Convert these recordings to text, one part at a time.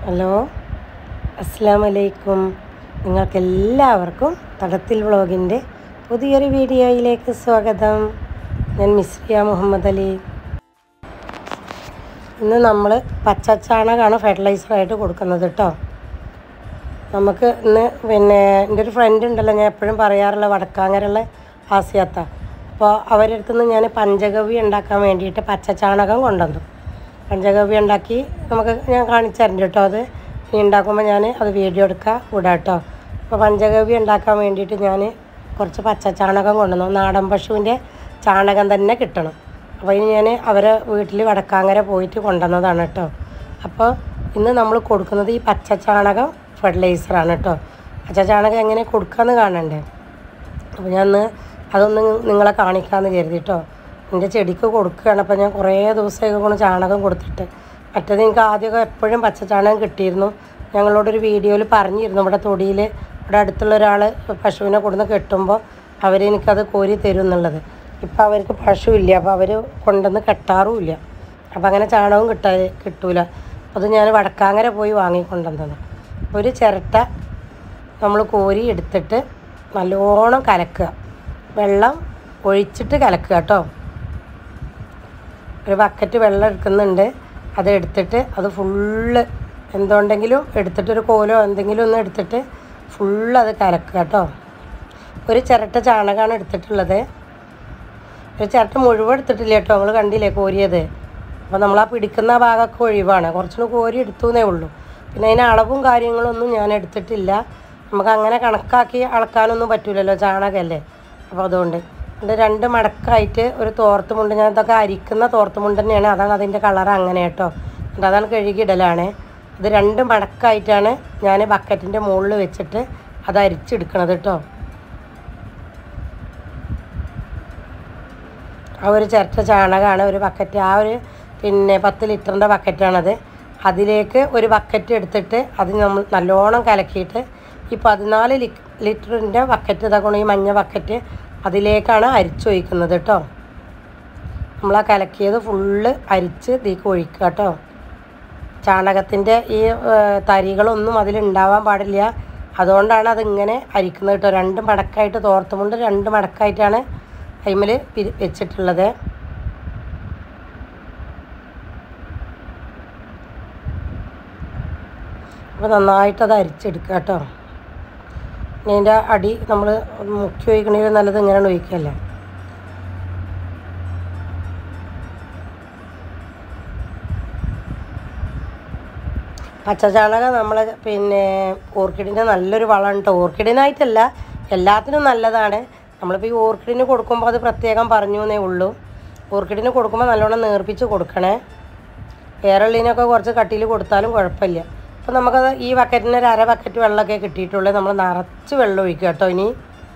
hello അസ്സാം വലൈക്കും നിങ്ങൾക്കെല്ലാവർക്കും തടത്തിൽ വ്ളോഗിൻ്റെ പുതിയൊരു വീഡിയോയിലേക്ക് സ്വാഗതം ഞാൻ മിസ്രിയ മുഹമ്മദ് അലി ഇന്ന് നമ്മൾ പച്ചച്ചാണകമാണ് ഫെർട്ടിലൈസറായിട്ട് കൊടുക്കുന്നത് കേട്ടോ നമുക്ക് ഇന്ന് പിന്നെ എൻ്റെ ഒരു ഫ്രണ്ട് ഉണ്ടല്ലോ ഞാൻ എപ്പോഴും പറയാറുള്ള വടക്കാങ്ങരയുള്ള ആസിയാത്ത അപ്പോൾ അവരുടെ അടുത്ത് നിന്ന് ഞാൻ പഞ്ചഗവ്യ ഉണ്ടാക്കാൻ വേണ്ടിയിട്ട് പച്ചച്ചാണകം കൊണ്ടുവന്നു പഞ്ചഗവ്യ ഉണ്ടാക്കി നമുക്ക് ഞാൻ കാണിച്ചു തരുന്നുണ്ട് കേട്ടോ അത് ഇനി ഉണ്ടാക്കുമ്പോൾ ഞാൻ അത് വീഡിയോ എടുക്കുക വിടാം കേട്ടോ അപ്പോൾ പഞ്ചഗവ്യ ഉണ്ടാക്കാൻ വേണ്ടിയിട്ട് ഞാൻ കുറച്ച് പച്ചച്ചാണകം കൊണ്ടുവന്നു നാടൻ പശുവിൻ്റെ ചാണകം തന്നെ കിട്ടണം അപ്പോൾ ഇനി ഞാൻ അവരെ വീട്ടിൽ വടക്കാങ്ങര പോയിട്ട് കൊണ്ടുവന്നതാണ് കേട്ടോ അപ്പോൾ ഇന്ന് നമ്മൾ കൊടുക്കുന്നത് ഈ പച്ചച്ചാണകം ഫെർട്ടിലൈസറാണ് കേട്ടോ പച്ചച്ചാണകം എങ്ങനെ കൊടുക്കാമെന്ന് കാണണ്ടേ അപ്പോൾ ഞാൻ ഇന്ന് അതൊന്ന് നിങ്ങളെ കാണിക്കാമെന്ന് കരുതി കേട്ടോ എൻ്റെ ചെടിക്ക് കൊടുക്കുകയാണ് അപ്പോൾ ഞാൻ കുറേ ദിവസമൊക്കെ കൊണ്ട് ചാണകം കൊടുത്തിട്ട് മറ്റേത് എനിക്ക് ആദ്യമൊക്കെ എപ്പോഴും പച്ചച്ചാണകം കിട്ടിയിരുന്നു ഞങ്ങളോടൊരു വീഡിയോയിൽ പറഞ്ഞിരുന്നു ഇവിടെ തൊടിയിൽ ഇവിടെ അടുത്തുള്ള ഒരാൾ പശുവിനെ കൊടുന്ന് കെട്ടുമ്പോൾ അവരെനിക്കത് കോരി തരും എന്നുള്ളത് ഇപ്പോൾ അവർക്ക് പശുവില്ല അപ്പോൾ അവർ കൊണ്ടുവന്ന് കെട്ടാറുമില്ല അപ്പോൾ അങ്ങനെ ചാണകവും കിട്ടാ കിട്ടൂല അത് ഞാൻ വടക്കാങ്ങര പോയി വാങ്ങിക്കൊണ്ടുവന്നത് ഒരു ചിരട്ട നമ്മൾ കോരി എടുത്തിട്ട് നല്ലോണം കലക്കുക വെള്ളം ഒഴിച്ചിട്ട് കലക്കുക കേട്ടോ ഒരു ബക്കറ്റ് വെള്ളം എടുക്കുന്നുണ്ട് അത് എടുത്തിട്ട് അത് ഫുള്ള് എന്തുണ്ടെങ്കിലും എടുത്തിട്ട് ഒരു കോലോ എന്തെങ്കിലും ഒന്ന് എടുത്തിട്ട് ഫുള്ള് അത് കലക്കുക കേട്ടോ ഒരു ചിരട്ട ചാണകമാണ് എടുത്തിട്ടുള്ളത് ഒരു ചിരട്ട മുഴുവൻ എടുത്തിട്ടില്ല കേട്ടോ നമ്മൾ കണ്ടില്ലേ കോരിയത് അപ്പോൾ നമ്മൾ ആ പിടിക്കുന്ന ഭാഗമൊക്കെ ഒഴിവാണ് കുറച്ചുകൂടി കോരി എടുത്തു എന്നേ ഉള്ളൂ പിന്നെ അതിന് അളവും കാര്യങ്ങളൊന്നും ഞാൻ എടുത്തിട്ടില്ല നമുക്ക് അങ്ങനെ കണക്കാക്കി അളക്കാനൊന്നും പറ്റില്ലല്ലോ ചാണകമല്ലേ അപ്പോൾ അതുകൊണ്ട് എൻ്റെ രണ്ട് മടക്കായിട്ട് ഒരു തോർത്തുമുണ്ട് ഞാൻ ഇതൊക്കെ അരിക്കുന്ന തോർത്തുമുണ്ട് തന്നെയാണ് അതാണ് അതിൻ്റെ കളർ അങ്ങനെ കേട്ടോ എന്നിട്ട് അതാണ് കഴുകിയിടലാണ് ഇത് രണ്ട് മടക്കായിട്ടാണ് ഞാൻ ബക്കറ്റിൻ്റെ മുകളിൽ വെച്ചിട്ട് അത് അരിച്ചെടുക്കണത് കേട്ടോ ആ ഒരു ചിരട്ട ചാണകമാണ് ഒരു ബക്കറ്റ് ആ ഒരു പിന്നെ പത്ത് ലിറ്ററിൻ്റെ ബക്കറ്റാണത് അതിലേക്ക് ഒരു ബക്കറ്റ് എടുത്തിട്ട് അത് നമ്മൾ നല്ലോണം കലക്കിയിട്ട് ഈ പതിനാല് ലി ലിറ്ററിൻ്റെ ബക്കറ്റ് ഇതാക്കണം ഈ മഞ്ഞ ബക്കറ്റ് അതിലേക്കാണ് അരിച്ചൊഴിക്കുന്നത് കേട്ടോ നമ്മൾ ആ കലക്കിയത് ഫുള്ള് അരിച്ച് ഇതിലേക്ക് ഒഴിക്കുക കേട്ടോ ചാണകത്തിൻ്റെ ഈ ഏഹ്, തരികളൊന്നും അതിലുണ്ടാവാൻ പാടില്ല അതുകൊണ്ടാണ് അതിങ്ങനെ അരിക്കുന്നത് കേട്ടോ രണ്ട് മടക്കായിട്ട് തോർത്തുമുണ്ട് രണ്ട് മടക്കായിട്ടാണ് അതിമേൽ വെച്ചിട്ടുള്ളത് അപ്പോൾ നന്നായിട്ട് അത് അരിച്ചെടുക്കുക കേട്ടോ ഇനി അതിൻ്റെ അടി നമ്മൾ മുക്കി ഒഴിക്കണമെങ്കിൽ നല്ലത് ഇങ്ങനെയാണ് ഒഴിക്കല്ലേ പച്ചചാണകം നമ്മൾ പിന്നെ ഓർക്കിഡിൻ്റെ നല്ലൊരു വളമാണ് കേട്ടോ ഓർക്കിഡിനായിട്ടല്ല എല്ലാത്തിനും നല്ലതാണ് നമ്മളിപ്പോൾ ഈ ഓർക്കിഡിന് കൊടുക്കുമ്പോൾ അത് പ്രത്യേകം പറഞ്ഞു എന്നേ ഉള്ളൂ ഓർക്കിഡിന് കൊടുക്കുമ്പോൾ നല്ലോണം നേർപ്പിച്ച് കൊടുക്കണേ വേറെയുള്ളതിനൊക്കെ കുറച്ച് കട്ടിയിൽ കൊടുത്താലും കുഴപ്പമില്ല അപ്പോൾ നമുക്കത് ഈ ബക്കറ്റിന് ഒരു അര ബക്കറ്റ് വെള്ളമൊക്കെ കിട്ടിയിട്ടുള്ളൂ നമ്മൾ നിറച്ച് വെള്ളം ഒഴിക്കുക കേട്ടോ ഇനി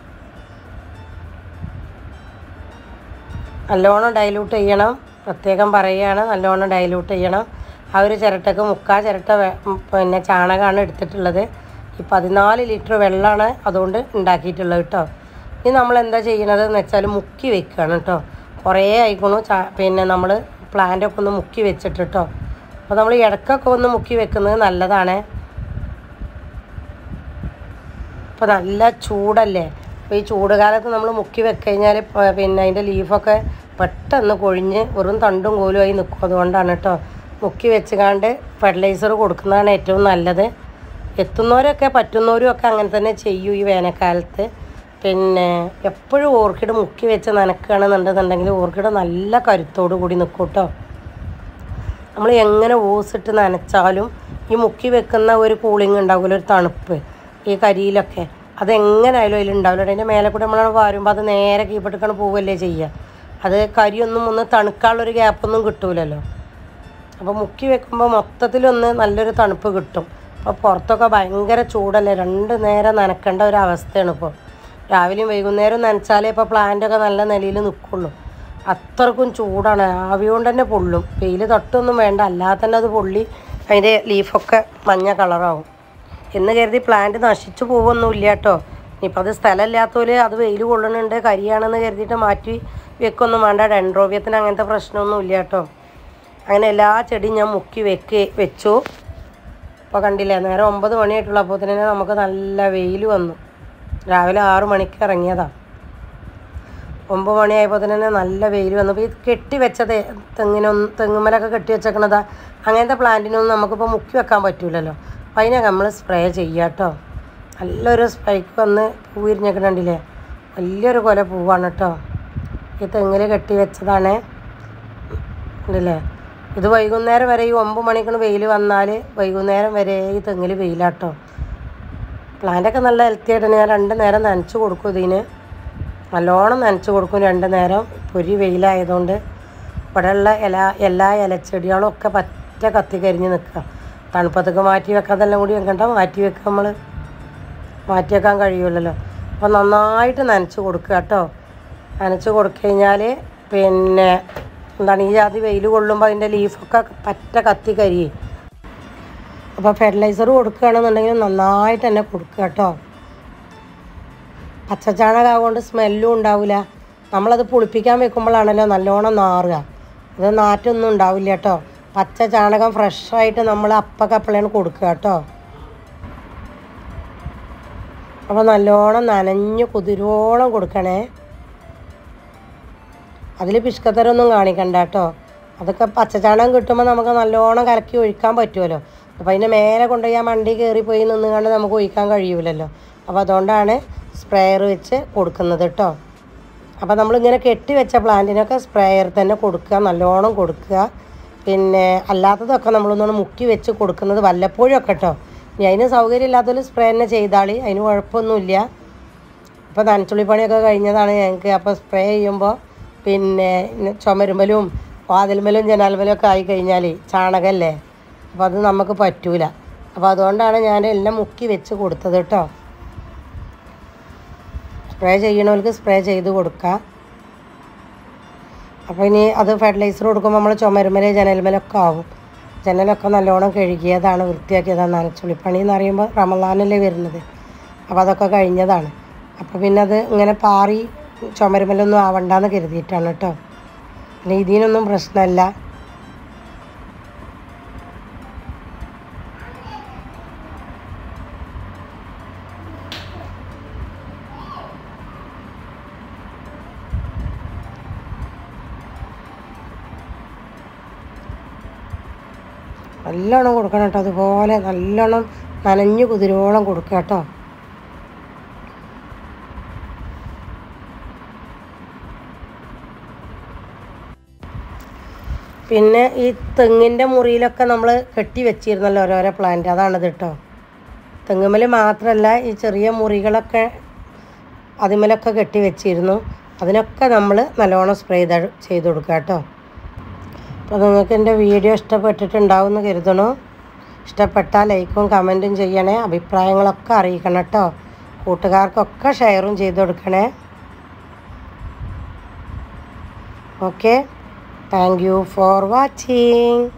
നല്ലോണം ഡൈലൂട്ട് ചെയ്യണം പ്രത്യേകം പറയുകയാണ് നല്ലോണം ഡൈലൂട്ട് ചെയ്യണം ആ ഒരു ചിരട്ടക്ക് മുക്കാ ചിരട്ട വെ- ഉം, പിന്നെ ചാണകമാണ് എടുത്തിട്ടുള്ളത് ഈ പതിനാല് ലിറ്റർ വെള്ളമാണ് അതുകൊണ്ട് ഉണ്ടാക്കിയിട്ടുള്ളത് കേട്ടോ ഇനി നമ്മൾ എന്താ ചെയ്യണത് എന്ന് വെച്ചാൽ മുക്കി വെക്കുകയാണ് കേട്ടോ കുറേ ആയിക്കണു ചാ പിന്നെ നമ്മൾ പ്ലാന്റൊക്കെ ഒന്ന് മുക്കി വെച്ചിട്ട് കേട്ടോ അപ്പോൾ നമ്മൾ ഇടയ്ക്കൊക്കെ ഒന്ന് മുക്കി വെക്കുന്നത് നല്ലതാണ് ഇപ്പോൾ നല്ല ചൂടല്ലേ അപ്പോൾ ഈ ചൂട് കാലത്ത് നമ്മൾ മുക്കി വെക്കഴിഞ്ഞാൽ പിന്നെ അതിൻ്റെ ലീഫൊക്കെ പെട്ടെന്ന് കൊഴിഞ്ഞ് വെറും തണ്ടും കോലുമായി നിൽക്കും അതുകൊണ്ടാണ് കേട്ടോ മുക്കി വെച്ചുകാണ്ട് ഫെർട്ടിലൈസർ കൊടുക്കുന്നതാണ് ഏറ്റവും നല്ലത് എത്തുന്നവരൊക്കെ പറ്റുന്നവരും ഒക്കെ അങ്ങനെ തന്നെ ചെയ്യൂ ഈ വേനൽക്കാലത്ത് പിന്നെ എപ്പോഴും ഓർക്കിഡ് മുക്കി വെച്ച് നനക്കുകയാണെന്നുണ്ടെന്നുണ്ടെങ്കിൽ ഓർക്കിഡ് നല്ല കരുത്തോടു കൂടി നിൽക്കും കേട്ടോ നമ്മൾ എങ്ങനെ ഓസിട്ട് നനച്ചാലും ഈ മുക്കി വെക്കുന്ന ഒരു കൂളിംഗ് ഉണ്ടാവില്ല ഒരു തണുപ്പ് ഈ കരിയിലൊക്കെ അതെങ്ങനെയായാലും അതിലുണ്ടാവില്ല അതിൻ്റെ മേലെ കൂടെ നമ്മൾ വാരുമ്പോൾ അത് നേരെ കീഴ്പ്പെട്ടിക്കാണ് പോവുകയല്ലേ ചെയ്യുക അത് കരിയൊന്നും ഒന്ന് തണുക്കാനുള്ളൊരു ഗ്യാപ്പൊന്നും കിട്ടൂലല്ലോ അപ്പോൾ മുക്കി വെക്കുമ്പോൾ മൊത്തത്തിലൊന്ന് നല്ലൊരു തണുപ്പ് കിട്ടും അപ്പോൾ പുറത്തൊക്കെ ഭയങ്കര ചൂടല്ലേ രണ്ട് നേരം നനക്കേണ്ട ഒരു അവസ്ഥയാണ് ഇപ്പോൾ രാവിലെയും വൈകുന്നേരം നനച്ചാലേ ഇപ്പോൾ പ്ലാന്റൊക്കെ നല്ല നിലയിൽ നിൽക്കുള്ളൂ അത്രക്കും ചൂടാണ് ആവി കൊണ്ട് തന്നെ പൊള്ളും വെയിൽ തൊട്ടൊന്നും വേണ്ട അല്ലാതെ തന്നെ അത് പൊള്ളി അതിൻ്റെ ലീഫൊക്കെ മഞ്ഞ കളറാവും എന്ന് കരുതി പ്ലാന്റ് നശിച്ചു പോകുമൊന്നുമില്ല കേട്ടോ ഇനിയിപ്പോൾ അത് സ്ഥലമില്ലാത്തവർ അത് വെയിൽ കൊള്ളണുണ്ട് കരിയാണെന്ന് കരുതിയിട്ട് മാറ്റി വെക്കൊന്നും വേണ്ട ഡെൻഡ്രോബിയത്തിന് അങ്ങനത്തെ പ്രശ്നമൊന്നും ഇല്ല കേട്ടോ അങ്ങനെ എല്ലാ ചെടിയും ഞാൻ മുക്കി വെക്ക് വെച്ചു ഇപ്പോൾ കണ്ടില്ലേ നേരെ ഒമ്പത് മണിയായിട്ടുള്ള അപ്പോൾ തന്നെ നമുക്ക് നല്ല വെയിൽ വന്നു രാവിലെ ആറ് മണിക്ക് ഇറങ്ങിയതാണ് ഒമ്പത് മണിയായപ്പോൾ തന്നെ നല്ല വെയിൽ വന്നു അപ്പോൾ ഈ കെട്ടി വെച്ചത് തെങ്ങിനൊന്നും തെങ്ങുമ്മലൊക്കെ കെട്ടി വെച്ചേക്കണതാ അങ്ങനത്തെ പ്ലാന്റിനൊന്നും നമുക്കിപ്പോൾ മുക്കി വെക്കാൻ പറ്റൂലല്ലോ അപ്പോൾ അതിനെ നമ്മൾ സ്പ്രേ ചെയ്യുക കേട്ടോ നല്ലൊരു സ്പ്രൈക്ക് വന്ന് പൂ വിരിഞ്ഞേക്കണുണ്ടില്ലേ വലിയൊരു കൊല പൂവാണ് കേട്ടോ ഈ തെങ്ങിൽ കെട്ടി വെച്ചതാണ് ഉണ്ടല്ലേ ഇത് വൈകുന്നേരം വരെ ഈ ഒമ്പത് മണിക്കാണ് വെയിൽ വന്നാൽ വൈകുന്നേരം വരെ ഈ തെങ്ങിൽ വെയിലാട്ടോ പ്ലാന്റൊക്കെ നല്ല ഹെൽത്തി ആയിട്ട് ഞാൻ രണ്ട് നേരം നനച്ച് കൊടുക്കും ഇതിന് നല്ലോണം നനച്ച് കൊടുക്കും രണ്ട് നേരം പൊരി വെയിലായതുകൊണ്ട് ഇവിടെയുള്ള ഇല എല്ലാ ഇലച്ചെടികളും ഒക്കെ പറ്റ കത്തി കരിഞ്ഞ് നിൽക്കുക തണുപ്പത്തൊക്കെ മാറ്റി വെക്കാതെല്ലാം കൂടി വെക്കണ്ട മാറ്റി വെക്കുക നമ്മൾ മാറ്റി വെക്കാൻ കഴിയുമല്ലോ അപ്പോൾ നന്നായിട്ട് നനച്ച് കൊടുക്കുക കേട്ടോ നനച്ച് കൊടുത്തു കഴിഞ്ഞാൽ പിന്നെ എന്താണ് ഈ ജാതി വെയിൽ കൊള്ളുമ്പോൾ അതിൻ്റെ ലീഫൊക്കെ പറ്റ കത്തി കരിയും അപ്പോൾ ഫെർട്ടിലൈസർ കൊടുക്കുകയാണെന്നുണ്ടെങ്കിൽ നന്നായിട്ട് തന്നെ കൊടുക്കുക കേട്ടോ പച്ചച്ചാണകമാകൊണ്ട് സ്മെല്ലും ഉണ്ടാവില്ല നമ്മളത് പുളിപ്പിക്കാൻ വെക്കുമ്പോഴാണല്ലോ നല്ലോണം നാറുക അത് നാറ്റൊന്നും ഉണ്ടാവില്ല കേട്ടോ പച്ച ചാണകം ഫ്രഷായിട്ട് നമ്മൾ അപ്പക്കപ്പളയാണ് കൊടുക്കുക കേട്ടോ അപ്പോൾ നല്ലോണം നനഞ്ഞ് കുതിരോളം കൊടുക്കണേ അതിൽ പിഷ്കത്തരൊന്നും കാണിക്കണ്ട കേട്ടോ അതൊക്കെ പച്ചച്ചാണകം കിട്ടുമ്പോൾ നമുക്ക് നല്ലോണം കലക്കി ഒഴിക്കാൻ പറ്റുമല്ലോ അപ്പോൾ അതിൻ്റെ മേലെ കൊണ്ടുപോയി ആ മണ്ടി കയറിപ്പോയി നിന്നുകൊണ്ട് നമുക്ക് ഒഴിക്കാൻ കഴിയൂലല്ലോ അപ്പോൾ അതുകൊണ്ടാണ് സ്പ്രേയർ വെച്ച് കൊടുക്കുന്നത് കേട്ടോ അപ്പോൾ നമ്മളിങ്ങനെ കെട്ടി വെച്ച പ്ലാന്റിനൊക്കെ സ്പ്രേയർ തന്നെ കൊടുക്കുക നല്ലോണം കൊടുക്കുക പിന്നെ അല്ലാത്തതൊക്കെ നമ്മളൊന്നാണ് മുക്കി വെച്ച് കൊടുക്കുന്നത് വല്ലപ്പോഴും ഒക്കെ കേട്ടോ ഇനി അതിന് സൗകര്യം ഇല്ലാത്തൊരു സ്പ്രേ തന്നെ ചെയ്താൽ അതിന് കുഴപ്പമൊന്നുമില്ല ഇപ്പോൾ നനച്ചുള്ളി പണിയൊക്കെ കഴിഞ്ഞതാണ് ഞങ്ങൾക്ക് അപ്പോൾ സ്പ്രേ ചെയ്യുമ്പോൾ പിന്നെ ചുമരുമ്പലും വാതിൽമലും ജനാൽമലും ഒക്കെ ആയി കഴിഞ്ഞാൽ ചാണകമല്ലേ അപ്പോൾ അത് നമുക്ക് പറ്റൂല അപ്പോൾ അതുകൊണ്ടാണ് ഞാൻ എല്ലാം മുക്കി വെച്ച് കൊടുത്തത് കേട്ടോ സ്പ്രേ ചെയ്യണവർക്ക് സ്പ്രേ ചെയ്ത് കൊടുക്കുക അപ്പോൾ ഇനി അത് ഫെർട്ടിലൈസർ കൊടുക്കുമ്പോൾ നമ്മൾ ചുമരുമല ജനൽമലൊക്കെ ആവും ജനലൊക്കെ നല്ലോണം കഴുകിയതാണ് വൃത്തിയാക്കിയതാണ് നനച്ചുള്ളിപ്പണി എന്ന് പറയുമ്പോൾ റമദാനല്ലേ വരുന്നത് അപ്പോൾ അതൊക്കെ കഴിഞ്ഞതാണ് അപ്പോൾ പിന്നെ അത് ഇങ്ങനെ പാറി ചുമരുമലൊന്നും ആവണ്ടെന്ന് കരുതിയിട്ടാണ് കേട്ടോ പിന്നെ ഇതിനൊന്നും പ്രശ്നമല്ല നല്ലോണം കൊടുക്കണം കേട്ടോ അതുപോലെ നല്ലോണം നനഞ്ഞു കുതിരോളം കൊടുക്കുക കേട്ടോ പിന്നെ ഈ തെങ്ങിൻ്റെ മുറിയിലൊക്കെ നമ്മൾ കെട്ടി വെച്ചിരുന്നല്ലോ ഓരോരോ പ്ലാന്റ് അതാണിത് കേട്ടോ തെങ്ങുമ്മൽ മാത്രമല്ല ഈ ചെറിയ മുറികളൊക്കെ അതിമലൊക്കെ കെട്ടി വെച്ചിരുന്നു അതിനൊക്കെ നമ്മൾ നല്ലോണം സ്പ്രേ ചെയ്ത് ചെയ്ത് കൊടുക്കുക കേട്ടോ അപ്പോൾ നിങ്ങൾക്ക് എൻ്റെ വീഡിയോ ഇഷ്ടപ്പെട്ടിട്ടുണ്ടാവും എന്ന് കരുതണു ഇഷ്ടപ്പെട്ടാൽ ലൈക്കും കമൻറ്റും ചെയ്യണേ അഭിപ്രായങ്ങളൊക്കെ അറിയിക്കണം കേട്ടോ കൂട്ടുകാർക്കൊക്കെ ഷെയറും ചെയ്ത് കൊടുക്കണേ okay thank you for watching